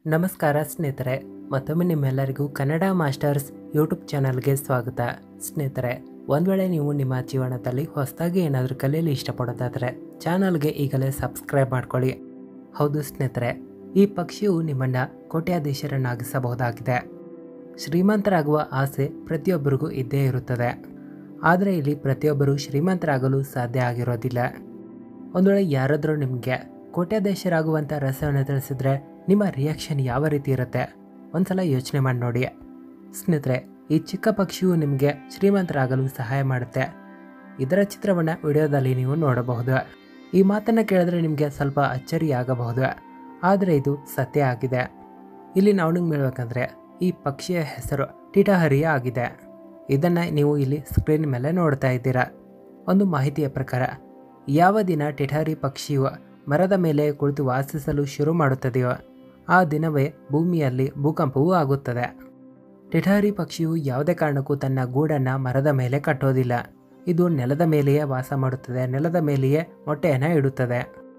ನಮಸ್ಕಾರ ಸ್ನೇಹಿತರೆ ಮತ್ತೊಮ್ಮೆ ನಿಮ್ಮೆಲ್ಲರಿಗೂ ಕನ್ನಡ ಮಾಸ್ಟರ್ಸ್ ಯೂಟ್ಯೂಬ್ ಚಾನಲ್ಗೆ ಸ್ವಾಗತ ಸ್ನೇಹಿತರೆ ಒಂದು ವೇಳೆ ನೀವು ನಿಮ್ಮ ಜೀವನದಲ್ಲಿ ಹೊಸದಾಗಿ ಏನಾದರೂ ಕಲಿಯಲು ಇಷ್ಟಪಡೋದಾದರೆ ಚಾನಲ್ಗೆ ಈಗಲೇ ಸಬ್ಸ್ಕ್ರೈಬ್ ಮಾಡ್ಕೊಳ್ಳಿ ಹೌದು ಸ್ನೇಹಿತರೆ ಈ ಪಕ್ಷಿಯು ನಿಮ್ಮನ್ನು ಕೋಟ್ಯಾಧೀಶರನ್ನಾಗಿಸಬಹುದಾಗಿದೆ ಶ್ರೀಮಂತರಾಗುವ ಆಸೆ ಪ್ರತಿಯೊಬ್ಬರಿಗೂ ಇದ್ದೇ ಇರುತ್ತದೆ ಆದರೆ ಇಲ್ಲಿ ಪ್ರತಿಯೊಬ್ಬರು ಶ್ರೀಮಂತರಾಗಲು ಸಾಧ್ಯ ಆಗಿರೋದಿಲ್ಲ ಒಂದು ವೇಳೆ ಯಾರಾದರೂ ನಿಮಗೆ ಕೋಟ್ಯಾಧೀಶರಾಗುವಂಥ ರಹಸ್ಯವನ್ನು ತಿಳಿಸಿದ್ರೆ ನಿಮ್ಮ ರಿಯಾಕ್ಷನ್ ಯಾವ ರೀತಿ ಇರುತ್ತೆ ಒಂದ್ಸಲ ಯೋಚನೆ ಮಾಡಿ ನೋಡಿ ಸ್ನೇಹಿತರೆ ಈ ಚಿಕ್ಕ ಪಕ್ಷಿಯು ನಿಮಗೆ ಶ್ರೀಮಂತರಾಗಲು ಸಹಾಯ ಮಾಡುತ್ತೆ ಇದರ ಚಿತ್ರವನ್ನು ವಿಡಿಯೋದಲ್ಲಿ ನೀವು ನೋಡಬಹುದು ಈ ಮಾತನ್ನು ಕೇಳಿದ್ರೆ ನಿಮಗೆ ಸ್ವಲ್ಪ ಅಚ್ಚರಿ ಆಗಬಹುದು ಆದರೆ ಇದು ಸತ್ಯ ಆಗಿದೆ ಇಲ್ಲಿ ನಾವು ನಿಮ್ಗೆ ಹೇಳ್ಬೇಕಂದ್ರೆ ಈ ಪಕ್ಷಿಯ ಹೆಸರು ಟಿಟಹರಿಯ ಆಗಿದೆ ಇದನ್ನು ನೀವು ಇಲ್ಲಿ ಸ್ಕ್ರೀನ್ ಮೇಲೆ ನೋಡ್ತಾ ಇದ್ದೀರಾ ಒಂದು ಮಾಹಿತಿಯ ಪ್ರಕಾರ ಯಾವ ದಿನ ಟಿಠಾರಿ ಪಕ್ಷಿಯು ಮರದ ಮೇಲೆ ಕುಳಿತು ವಾಸಿಸಲು ಶುರು ಮಾಡುತ್ತದೆಯೋ ಆ ದಿನವೇ ಭೂಮಿಯಲ್ಲಿ ಭೂಕಂಪವೂ ಆಗುತ್ತದೆ ಟಿಠಾರಿ ಪಕ್ಷಿಯು ಯಾವುದೇ ಕಾರಣಕ್ಕೂ ತನ್ನ ಗೂಡನ್ನು ಮರದ ಮೇಲೆ ಕಟ್ಟೋದಿಲ್ಲ ಇದು ನೆಲದ ಮೇಲೆಯೇ ವಾಸ ಮಾಡುತ್ತದೆ ನೆಲದ ಮೇಲೆಯೇ ಮೊಟ್ಟೆಯನ್ನು ಇಡುತ್ತದೆ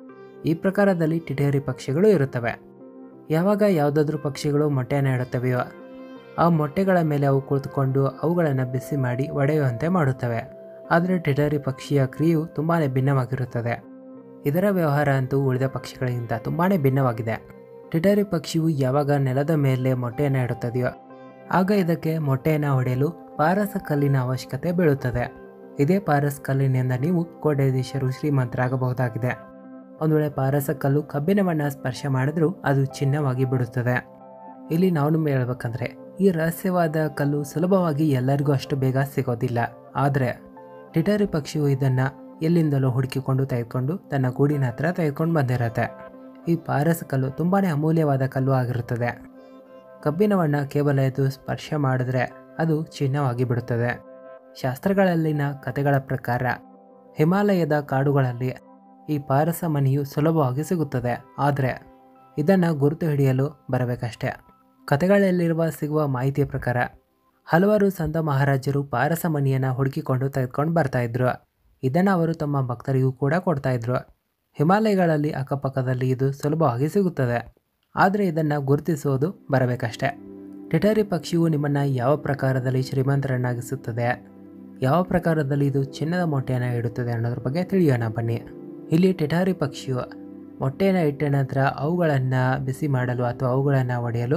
ಈ ಪ್ರಕಾರದಲ್ಲಿ ಟಿಠಾರಿ ಪಕ್ಷಿಗಳು ಇರುತ್ತವೆ ಯಾವಾಗ ಯಾವುದಾದ್ರೂ ಪಕ್ಷಿಗಳು ಮೊಟ್ಟೆಯನ್ನು ಇಡುತ್ತವೆಯೋ ಆ ಮೊಟ್ಟೆಗಳ ಮೇಲೆ ಅವು ಕುಳಿತುಕೊಂಡು ಅವುಗಳನ್ನು ಬಿಸಿ ಮಾಡಿ ಒಡೆಯುವಂತೆ ಮಾಡುತ್ತವೆ ಆದರೆ ಟಿಟರಿ ಪಕ್ಷಿಯ ಕ್ರಿಯೆಯು ತುಂಬಾ ಭಿನ್ನವಾಗಿರುತ್ತದೆ ಇದರ ವ್ಯವಹಾರ ಅಂತೂ ಉಳಿದ ಪಕ್ಷಿಗಳಿಗಿಂತ ತುಂಬಾ ಭಿನ್ನವಾಗಿದೆ ಟಿಟರಿ ಪಕ್ಷಿಯು ಯಾವಾಗ ನೆಲದ ಮೇಲೆ ಮೊಟ್ಟೆಯನ್ನು ಇಡುತ್ತದೆಯೋ ಆಗ ಇದಕ್ಕೆ ಮೊಟ್ಟೆಯನ್ನು ಹೊಡೆಯಲು ಪಾರಸ ಕಲ್ಲಿನ ಅವಶ್ಯಕತೆ ಬೀಳುತ್ತದೆ ಇದೇ ಪಾರಸ್ ಕಲ್ಲಿನಿಂದ ನೀವು ಕೋಟ್ಯಾಧೀಶರು ಶ್ರೀಮಂತರಾಗಬಹುದಾಗಿದೆ ಒಂದು ವೇಳೆ ಪಾರಸ ಕಲ್ಲು ಕಬ್ಬಿಣವನ್ನು ಸ್ಪರ್ಶ ಮಾಡಿದ್ರೂ ಅದು ಚಿನ್ನವಾಗಿ ಬಿಡುತ್ತದೆ ಇಲ್ಲಿ ನಾವು ನಿಮ್ಗೆ ಹೇಳ್ಬೇಕಂದ್ರೆ ಈ ರಹಸ್ಯವಾದ ಕಲ್ಲು ಸುಲಭವಾಗಿ ಎಲ್ಲರಿಗೂ ಅಷ್ಟು ಬೇಗ ಸಿಗೋದಿಲ್ಲ ಆದರೆ ಟಿಟರಿ ಪಕ್ಷಿಯು ಇದನ್ನು ಎಲ್ಲಿಂದಲೂ ಹುಡುಕಿಕೊಂಡು ತೆಗೆದುಕೊಂಡು ತನ್ನ ಗೂಡಿನ ಹತ್ರ ತೆಗೆದುಕೊಂಡು ಬಂದಿರುತ್ತೆ ಈ ಪಾರಸ ಕಲ್ಲು ತುಂಬಾ ಅಮೂಲ್ಯವಾದ ಕಲ್ಲು ಆಗಿರುತ್ತದೆ ಕಬ್ಬಿಣವನ್ನು ಕೇವಲ ಇದು ಸ್ಪರ್ಶ ಮಾಡಿದ್ರೆ ಅದು ಚಿನ್ನವಾಗಿ ಬಿಡುತ್ತದೆ ಶಾಸ್ತ್ರಗಳಲ್ಲಿನ ಕಥೆಗಳ ಪ್ರಕಾರ ಹಿಮಾಲಯದ ಕಾಡುಗಳಲ್ಲಿ ಈ ಪಾರಸ ಮನೆಯು ಸುಲಭವಾಗಿ ಸಿಗುತ್ತದೆ ಆದರೆ ಇದನ್ನು ಗುರುತು ಹಿಡಿಯಲು ಬರಬೇಕಷ್ಟೆ ಕಥೆಗಳಲ್ಲಿರುವ ಸಿಗುವ ಮಾಹಿತಿಯ ಪ್ರಕಾರ ಹಲವಾರು ಸಂತ ಮಹಾರಾಜರು ಪಾರಸ ಮನೆಯನ್ನು ಹುಡುಕಿಕೊಂಡು ತೆಗೆದುಕೊಂಡು ಬರ್ತಾಯಿದ್ರು ಇದನ್ನು ಅವರು ತಮ್ಮ ಭಕ್ತರಿಗೂ ಕೂಡ ಕೊಡ್ತಾಯಿದ್ರು ಹಿಮಾಲಯಗಳಲ್ಲಿ ಅಕ್ಕಪಕ್ಕದಲ್ಲಿ ಇದು ಸುಲಭವಾಗಿ ಸಿಗುತ್ತದೆ ಆದರೆ ಇದನ್ನು ಗುರುತಿಸುವುದು ಬರಬೇಕಷ್ಟೆ ಟಿಟರಿ ಪಕ್ಷಿಯು ನಿಮ್ಮನ್ನು ಯಾವ ಪ್ರಕಾರದಲ್ಲಿ ಶ್ರೀಮಂತರನ್ನಾಗಿಸುತ್ತದೆ ಯಾವ ಪ್ರಕಾರದಲ್ಲಿ ಇದು ಚಿನ್ನದ ಮೊಟ್ಟೆಯನ್ನು ಇಡುತ್ತದೆ ಅನ್ನೋದ್ರ ಬಗ್ಗೆ ತಿಳಿಯೋಣ ಬನ್ನಿ ಇಲ್ಲಿ ಟಿಟಾರಿ ಪಕ್ಷಿಯು ಮೊಟ್ಟೆಯನ್ನು ಇಟ್ಟ ನಂತರ ಅವುಗಳನ್ನು ಬಿಸಿ ಮಾಡಲು ಅಥವಾ ಅವುಗಳನ್ನು ಒಡೆಯಲು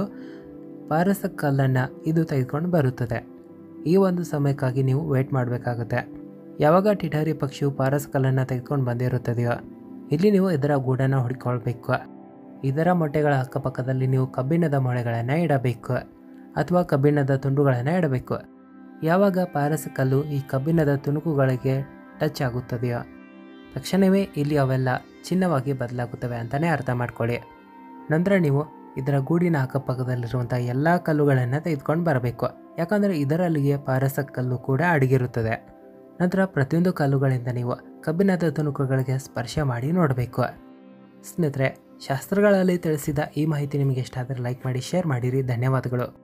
ಪಾರಸ ಕಲ್ಲನ್ನು ಇದು ತೆಗೆದುಕೊಂಡು ಬರುತ್ತದೆ ಈ ಒಂದು ಸಮಯಕ್ಕಾಗಿ ನೀವು ವೇಟ್ ಮಾಡಬೇಕಾಗುತ್ತೆ ಯಾವಾಗ ಟಿಟಾರಿ ಪಕ್ಷಿಯು ಪಾರಸ ಕಲ್ಲನ್ನು ತೆಗೆದುಕೊಂಡು ಬಂದಿರುತ್ತದೆಯೋ ಇಲ್ಲಿ ನೀವು ಇದರ ಗೂಡನ್ನು ಹುಡುಕೊಳ್ಬೇಕು ಇದರ ಮೊಟ್ಟೆಗಳ ಅಕ್ಕಪಕ್ಕದಲ್ಲಿ ನೀವು ಕಬ್ಬಿಣದ ಮೊಳೆಗಳನ್ನು ಇಡಬೇಕು ಅಥವಾ ಕಬ್ಬಿಣದ ತುಂಡುಗಳನ್ನು ಇಡಬೇಕು ಯಾವಾಗ ಪಾರಸ ಕಲ್ಲು ಈ ಕಬ್ಬಿಣದ ತುಣುಕುಗಳಿಗೆ ಟಚ್ ಆಗುತ್ತದೆಯೋ ತಕ್ಷಣವೇ ಇಲ್ಲಿ ಅವೆಲ್ಲ ಚಿನ್ನವಾಗಿ ಬದಲಾಗುತ್ತವೆ ಅಂತಲೇ ಅರ್ಥ ಮಾಡ್ಕೊಳ್ಳಿ ನಂತರ ನೀವು ಇದರ ಗೂಡಿನ ಅಕ್ಕಪಕ್ಕದಲ್ಲಿರುವಂಥ ಎಲ್ಲ ಕಲ್ಲುಗಳನ್ನು ತೆಗೆದುಕೊಂಡು ಬರಬೇಕು ಯಾಕಂದರೆ ಇದರಲ್ಲಿಯೇ ಪಾರಸ ಕಲ್ಲು ಕೂಡ ಅಡಗಿರುತ್ತದೆ ನಂತರ ಪ್ರತಿಯೊಂದು ಕಲ್ಲುಗಳಿಂದ ನೀವು ಕಬ್ಬಿಣದ ತುಣುಕುಗಳಿಗೆ ಸ್ಪರ್ಶ ಮಾಡಿ ನೋಡಬೇಕು ಸ್ನೇಹಿತರೆ ಶಾಸ್ತ್ರಗಳಲ್ಲಿ ತಿಳಿಸಿದ ಈ ಮಾಹಿತಿ ನಿಮಗೆ ಇಷ್ಟ ಆದರೆ ಲೈಕ್ ಮಾಡಿ ಶೇರ್ ಮಾಡಿರಿ ಧನ್ಯವಾದಗಳು